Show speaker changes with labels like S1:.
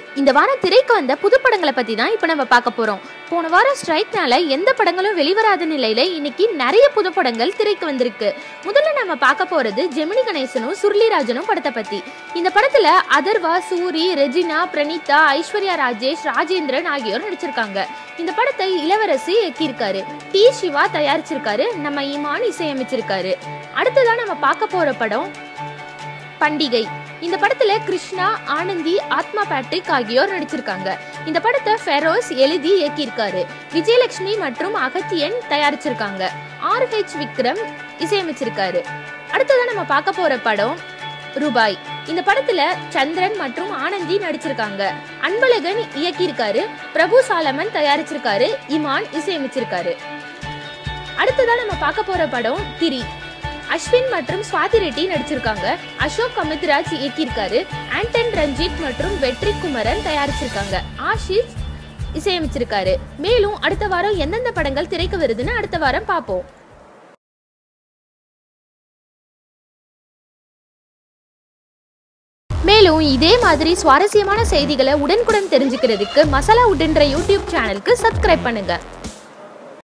S1: இந்த வாரம் திரைக்கு வந்த புது படங்களை பத்தி தான் இப்போ நம்ம பார்க்க போறோம் போன வாரம் ஸ்ட்ரைக்னால எந்த படங்களும் வெளிவராத நிலையில இன்னைக்கு நிறைய புது படங்கள் திரைக்கு வந்திருக்கு முதல்ல நம்ம பார்க்க போறது ஜெமினி கணேசனும் சுருளிராஜனும் படத்தை பத்தி இந்த படத்துல அதர்வா சூரி ரெஜினா பிரணீதா ஐஸ்வர்யா ராஜேஷ் ராஜேந்திரன் ஆகியோர் நடிச்சிருக்காங்க இந்த படத்தை இளவரசி இயக்கியிருக்காரு டி சிவா தயாரிச்சிருக்காரு நம்ம இமான் இசையமைச்சிருக்காரு அடுத்ததான் நம்ம பார்க்க போற படம் பண்டிகை இந்த படத்துல கிருஷ்ணா ஆனந்தி ஆத்மா பேட்ரிக் ஆகியோர் நடிச்சிருக்காங்க இந்த படத்தை ஃபெரோஸ் எழுதி இயக்கியிருக்காரு விஜயலட்சுமி மற்றும் அகத்தியன் தயாரிச்சிருக்காங்க ஆர் ஹெச் விக்ரம் இசையமைச்சிருக்காரு அடுத்ததான் நம்ம பார்க்க போற படம் ரூபாய் இந்த படத்துல சந்திரன் மற்றும் ஆனந்தி நடிச்சிருக்காங்க அன்பழகன் இயக்கியிருக்காரு பிரபு சாலமன் தயாரிச்சிருக்காரு இமான் இசையமைச்சிருக்காரு அடுத்ததான் நம்ம பார்க்க போற படம் திரி அஸ்வின் மற்றும் சுவாதி ரெட்டி நடிச்சிருக்காங்க அசோக் அமித்ராஜ் இயக்கியிருக்காரு ஆண்டன் ரஞ்சித் மற்றும் வெற்றி குமரன் தயாரிச்சிருக்காங்க ஆஷிஷ் இசையமைச்சிருக்காரு மேலும் அடுத்த வாரம் எந்தெந்த படங்கள் திரைக்கு வருதுன்னு அடுத்த வாரம் பார்ப்போம் மேலும் இதே மாதிரி சுவாரஸ்யமான செய்திகளை உடனுக்குடன் தெரிஞ்சுக்கிறதுக்கு மசாலா உடன்ற யூடியூப் சேனலுக்கு சப்ஸ்கிரைப் பண்ணுங்க